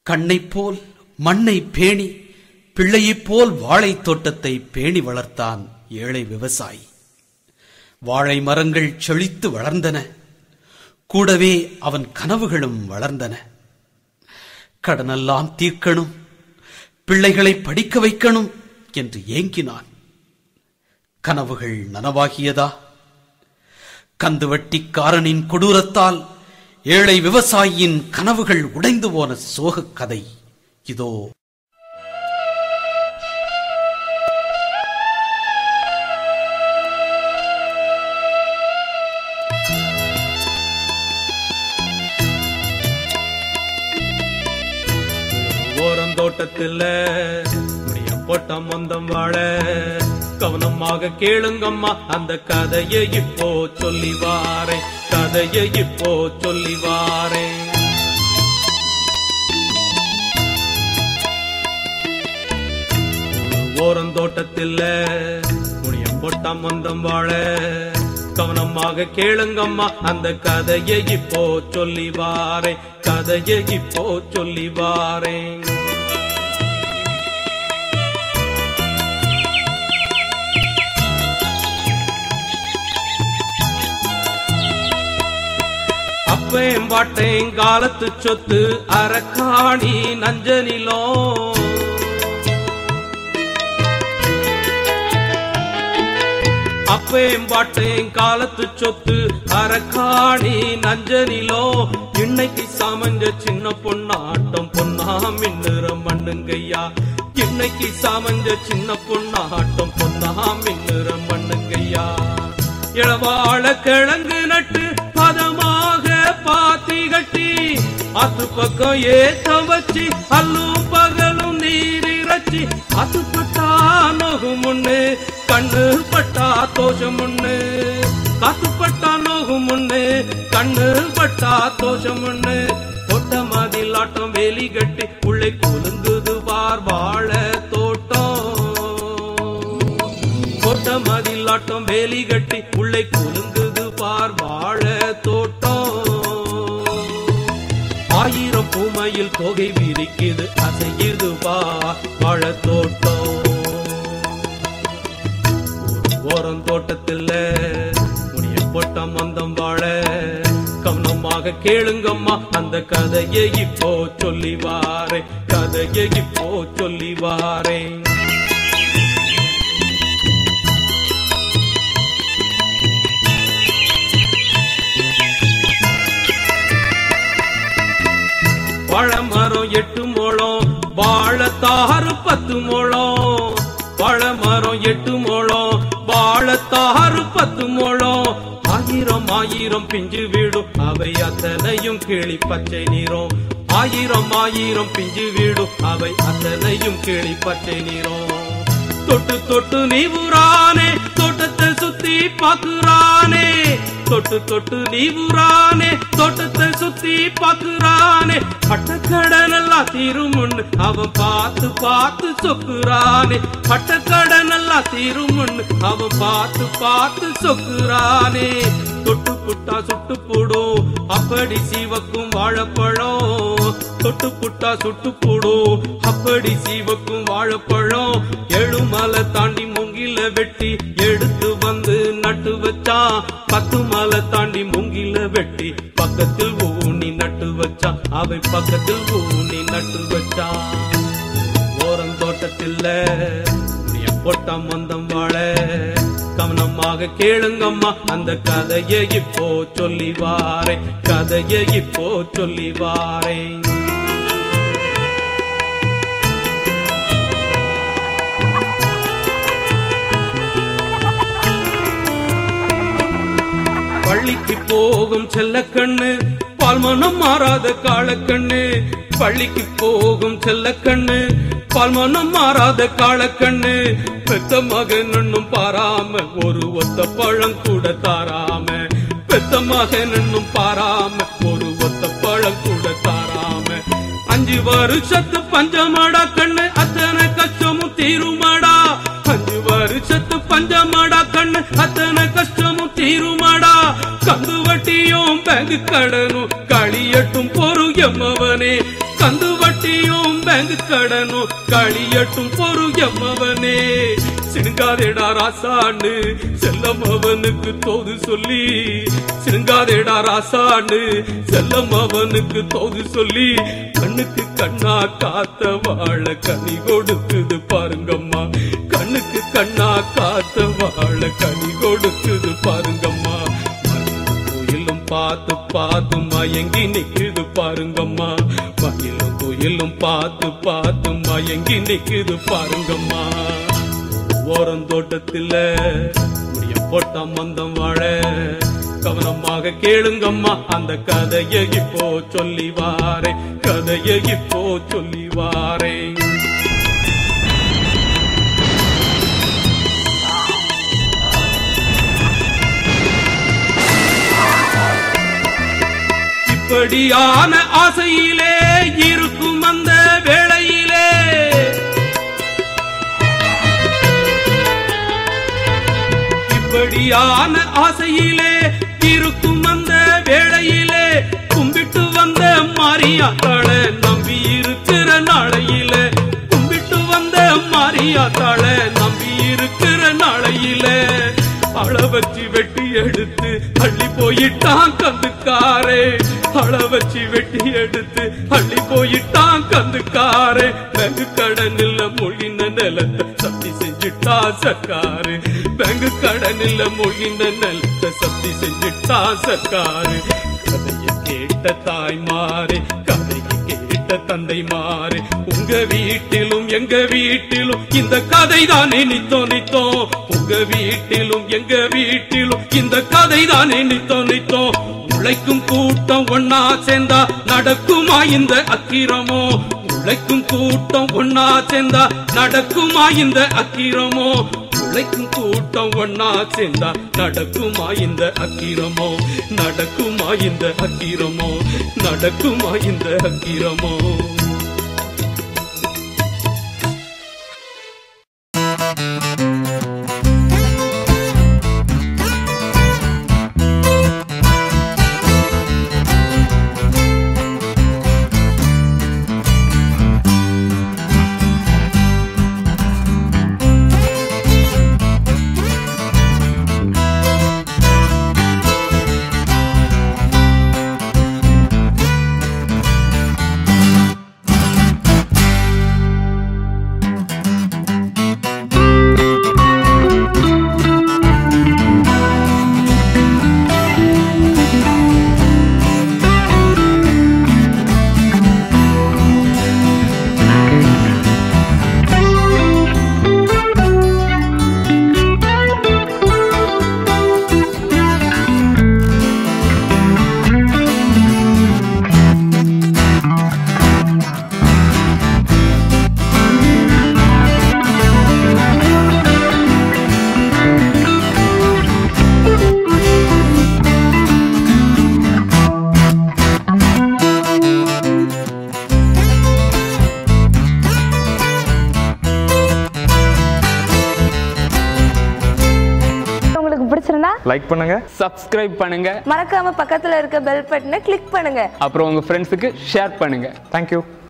கண்ணைப் போல் மண்ணை பேணி பிள்ளையைப் போல் வாழைத் தோட்டத்தை பேணி வளர்த்தான் ஏழை விவசாயி வாழை மரங்கள் செழித்து வளர்ந்தன கூடவே அவன் கனவுகளும் வளர்ந்தன கடனெல்லாம் தீர்க்கணும் பிள்ளைகளை படிக்க வைக்கணும் என்று ஏங்கினான் கனவுகள் நனவாகியதா கந்துவட்டிக்காரனின் கொடூரத்தால் ஏழை விவசாயியின் கனவுகள் உடைந்து போன சோகக் கதை இதோ ஓரந்தோட்டத்துல முடிய போட்ட மொந்தம் வாழ கவனமாக கேளுங்கம்மா அந்த கதையை இப்போ சொல்லி வாரேன் கதையை இப்போ சொல்லி வாரேன் ஓரந்தோட்டத்தில் முடிய போட்ட மொந்தம் வாழ கவனமாக கேளுங்கம்மா அந்த கதையை இப்போ சொல்லி வாரேன் கதையை இப்போ சொல்லி வாரேன் அப்பேம் பாட்டேன் காலத்து சொத்து அரக்காணி நஞ்சனிலோ அப்பேம் பாட்டேன் காலத்து சொத்து அரக்காணி நஞ்சனிலோ இன்னைக்கு சமஞ்ச சின்ன பொண்ணாட்டம் பொன்னா மின்னுற மண்ணுங்கய்யா இன்னைக்கு சமஞ்ச சின்ன பொண்ணாட்டம் பொன்னா மின்னுற மண்ணுங்கய்யா இளவாழ கிழங்கு நட்டு பதமாக பாத்தி கட்டி அது பக்கம் ஏத்த வச்சு அல்லும் பகலும் நீர் இறைச்சி அது பட்டா நோகும் முன்னு கண்ணு பட்டா தோஷம் முன்னு காத்து பட்டா நோகும் முன்னு கண்ணு பட்டா தோஷம் முன்னு தொட்ட மதில் ஆட்டம் வேலி கட்டி உள்ளே குலுங்குது பார் வாழ தோட்டம் கோட்ட மதிலாட்டம் வேலி கட்டி உள்ளே குலுங்குது பார் வாழ தோட்டம் ஆயிரம் பூமையில் தொகை விரிக்குது அசையுது பா வாழ தோட்டம் ஓரம் தோட்டத்தில் முடிய போட்ட மந்தம் வாழ கவனமாக கேளுங்கம்மா அந்த கதையை இப்போ சொல்லி வாரேன் கதையை இப்போ சொல்லி வாரேன் பழமரம் எட்டு முழம் வாழத்தாறு பத்து முழம் பழமரம் எட்டு முழம் வாழத்தாறு பத்து முழம் ஆயிரம் ஆயிரம் பிஞ்சு வீடும் அவை அத்தனையும் கிளி பச்சை நீரும் ஆயிரம் ஆயிரம் பிஞ்சு வீடும் அவை அத்தனையும் கிளி பச்சை நீரும் தொட்டு தொட்டு நீ ஊரானே தோட்டத்தை சுத்தி பாக்குறானே தொட்டு தொட்டு நீ ஊரானே தோட்டத்தை சுத்தி பாக்குறானே பட்டக்கடன் எல்லாம் தீருமுன்னு அவன் பார்த்து பார்த்து சொக்குறானே பட்டக்கடன் எல்லாம் தீருமுன்னு அவன் பார்த்து பார்த்து சொக்குறானே தொட்டு புட்டா சுட்டு போடும் அப்படி சீவக்கும் வாழைப்பழம் தொட்டு புட்டா சுட்டு போடும் அப்படி சீவக்கும் வாழைப்பழம் எழுமலை தாண்டி மூங்கில வெட்டி எடுத்து வந்து நட்டு வச்சான் பத்து மலை தாண்டி மூங்கில வெட்டி பக்கத்தில் ஊனி நட்டு வச்சான் அவை பக்கத்தில் ஊனி நட்டு வச்சான் ஓரந்தோட்டத்தில் பொட்டா மந்தம் வாழ கவனமாக கேளுங்கம்மா அந்த கதையை இப்போ சொல்லி வாரேன் கதையை இப்போ சொல்லி வாரேன் பள்ளிக்கு போகும் செல்லக்கண்ணு பால்மனம் மாறாத காலக்கண்ணு பள்ளிக்கு போகும் செல்லக்கண்ணு பால்மனம் மாறாத காலக்கண்ணு பெத்த மகன் ஒன்னும் பாராம ஒரு ஒத்த பழம் கூட தாராம பெத்த மகன் ஒன்னும் பாராம ஒரு ஒத்த பழம் கூட தாராம அஞ்சு வருஷத்து பஞ்சமாடா கண்ணு அத்தனை கஷ்டமும் தீருமாடா அஞ்சு வருஷத்து பஞ்சமாடா கண்ணு அத்தனை கஷ்டமும் தீருமாடா கந்து வட்டியும் பேங்க் கடனும் களியட்டும் பொறு எம்மவனே கந்து வட்டி வட்டியும் பேங்க் கடனும் களியட்டும் பொறு எம்மவனே சினுங்காதேடா ராசான்னு செல்லம் அவனுக்கு தோது சொல்லி சினுங்காதேடா ராசான்னு செல்லம் அவனுக்கு தோது சொல்லி கண்ணுக்கு கண்ணா காத்த வாழ கனி கொடுக்குது பாருங்கம்மா கண்ணுக்கு கண்ணா காத்த வாழ கனி கொடுக்குது பாருங்கம்மா கோயிலும் பார்த்து பார்த்து மயங்கி நிக்குது பாருங்கம்மா மயிலும் கோயிலும் பார்த்து பார்த்து மயங்கி நிக்குது பாருங்கம்மா ஓரந்தோட்டத்துல முடிய போட்ட மந்தம் வாழ கவனமாக கேளுங்கம்மா அந்த கதையை இப்போ சொல்லி வாரேன் கதையை இப்போ சொல்லி வாரேன் இப்படியான ஆசையிலே இருக்கும் அந்த வேளையிலே இப்படியான ஆசையிலே இருக்கும் அந்த வேளையிலே கும்பிட்டு வந்த மாரியாத்தாள நம்பி இருக்கிற நாளையில கும்பிட்டு வந்த மாரியாத்தாள நம்பி இருக்கிற நாளையில அழ வச்சு வெட்டி எடுத்து அள்ளி போயிட்டான் கந்துக்காரே அழ வச்சு வெட்டி எடுத்து அள்ளி போயிட்டான் கந்துக்காரே வெகு கடனில் மொழின நிலத்தை சத்தி செஞ்சுட்டா சர்க்காரு வெகு கடனில் மொழின நிலத்தை சத்தி செஞ்சுட்டா சர்க்காரு கதைய கேட்ட தாய்மாரே கதையை கேட்ட தந்தை மாறு உங்க வீட்டிலும் எங்க வீட்டிலும் இந்த கதை தானே நித்தோ நித்தோ உங்க வீட்டிலும் எங்க வீட்டிலும் இந்த கதை தானே நித்தோ நித்தோ உழைக்கும் கூட்டம் ஒன்னா சேர்ந்தா நடக்குமா இந்த அக்கிரமோ உழைக்கும் கூட்டம் ஒன்னா சேர்ந்தா நடக்குமா இந்த அக்கிரமோ உழைக்கும் கூட்டம் ஒன்னா சேர்ந்தா நடக்குமா இந்த அக்கிரமோ நடக்குமா இந்த அக்கிரமோ நடக்குமா இந்த அக்கிரமோ உங்களுக்கு பிடிச்சிருந்தா லைக் பண்ணுங்க சப்ஸ்கிரைப் பண்ணுங்க மறக்காம பக்கத்துல இருக்க பெல் பட்டனை கிளிக் பண்ணுங்க அப்புறம் உங்க ஃப்ரெண்ட்ஸுக்கு ஷேர் பண்ணுங்க தேங்க்யூ